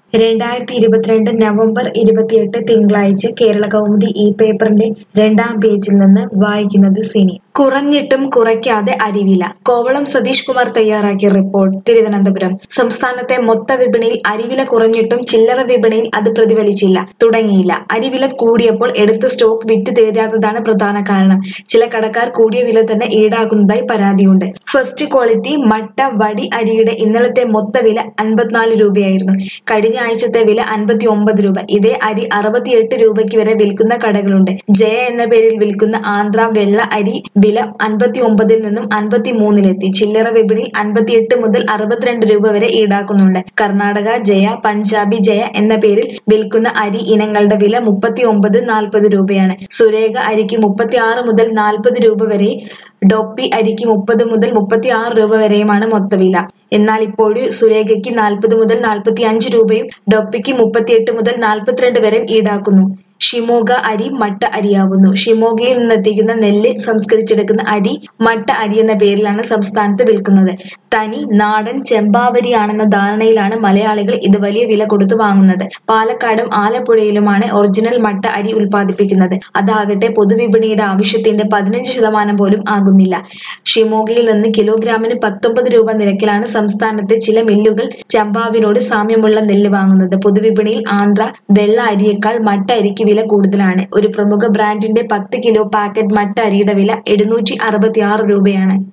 രണ്ടായിരത്തി ഇരുപത്തിരണ്ട് നവംബർ ഇരുപത്തിയെട്ട് തിങ്കളാഴ്ച കേരള കൗമുദി ഈ പേപ്പറിന്റെ രണ്ടാം പേജിൽ നിന്ന് വായിക്കുന്നത് സിനി കുറഞ്ഞിട്ടും കുറയ്ക്കാതെ അരിവില കോവളം സതീഷ് കുമാർ തയ്യാറാക്കിയ റിപ്പോർട്ട് തിരുവനന്തപുരം സംസ്ഥാനത്തെ മൊത്ത വിപണിയിൽ അരിവില കുറഞ്ഞിട്ടും ചില്ലറ വിപണിയിൽ അത് പ്രതിഫലിച്ചില്ല തുടങ്ങിയില്ല അരിവില കൂടിയപ്പോൾ എടുത്ത സ്റ്റോക്ക് വിറ്റ് തീരാത്തതാണ് പ്രധാന കാരണം ചില കടക്കാർ കൂടിയ വില തന്നെ ഈടാക്കുന്നതായി പരാതിയുണ്ട് ഫസ്റ്റ് ക്വാളിറ്റി മട്ട വടി അരിയുടെ ഇന്നലത്തെ മൊത്ത വില അൻപത്തിനാല് രൂപയായിരുന്നു കഴിഞ്ഞ ആഴ്ചത്തെ വില അൻപത്തി ഒമ്പത് രൂപ ഇതേ അരി അറുപത്തിയെട്ട് രൂപയ്ക്ക് വരെ വിൽക്കുന്ന കടകളുണ്ട് ജയ എന്ന പേരിൽ വിൽക്കുന്ന ആന്ധ്ര വെള്ള അരി വില അൻപത്തി ഒമ്പതിൽ നിന്നും അൻപത്തി മൂന്നിലെത്തി ചില്ലറ വിപണിയിൽ അൻപത്തിയെട്ട് മുതൽ അറുപത്തിരണ്ട് രൂപ വരെ ഈടാക്കുന്നുണ്ട് കർണാടക ജയ പഞ്ചാബി ജയ എന്ന പേരിൽ വിൽക്കുന്ന അരി ഇനങ്ങളുടെ വില മുപ്പത്തി ഒമ്പത് നാൽപ്പത് രൂപയാണ് സുരേഖ അരിക്ക് മുപ്പത്തി ആറ് മുതൽ നാൽപ്പത് രൂപ വരെ ഡൊപ്പി അരിക്ക് മുപ്പത് മുതൽ മുപ്പത്തി ആറ് രൂപ വരെയുമാണ് മൊത്തവില എന്നാൽ ഇപ്പോഴും സുരേഖയ്ക്ക് നാൽപ്പത് മുതൽ നാൽപ്പത്തി അഞ്ച് രൂപയും ഡൊപ്പിക്ക് മുപ്പത്തിയെട്ട് മുതൽ നാൽപ്പത്തിരണ്ട് വരെയും ഈടാക്കുന്നു ഷിമോഗ അരി മട്ട അരിയാവുന്നു ഷിമോഗയിൽ നിന്നെത്തിക്കുന്ന നെല്ല് സംസ്കരിച്ചെടുക്കുന്ന അരി മട്ട അരി എന്ന പേരിലാണ് സംസ്ഥാനത്ത് വിൽക്കുന്നത് തനി നാടൻ ചെമ്പാവരിയാണെന്ന ധാരണയിലാണ് മലയാളികൾ ഇത് വലിയ വില കൊടുത്തു വാങ്ങുന്നത് പാലക്കാടും ആലപ്പുഴയിലുമാണ് ഒറിജിനൽ മട്ട അരി ഉൽപ്പാദിപ്പിക്കുന്നത് അതാകട്ടെ പൊതുവിപണിയുടെ ആവശ്യത്തിന്റെ പതിനഞ്ച് ശതമാനം പോലും ആകുന്നില്ല ഷിമോഗയിൽ നിന്ന് കിലോഗ്രാമിന് പത്തൊമ്പത് രൂപ നിരക്കിലാണ് സംസ്ഥാനത്തെ ചില മില്ലുകൾ ചമ്പാവിനോട് സാമ്യമുള്ള നെല്ല് വാങ്ങുന്നത് പൊതുവിപണിയിൽ ആന്ധ്ര വെള്ള അരിയേക്കാൾ മട്ട അരിക്ക് വില കൂടുതലാണ് ഒരു പ്രമുഖ ബ്രാൻഡിന്റെ പത്ത് കിലോ പാക്കറ്റ് മട്ട അരിയുടെ വില എഴുന്നൂറ്റി അറുപത്തി ആറ് രൂപയാണ്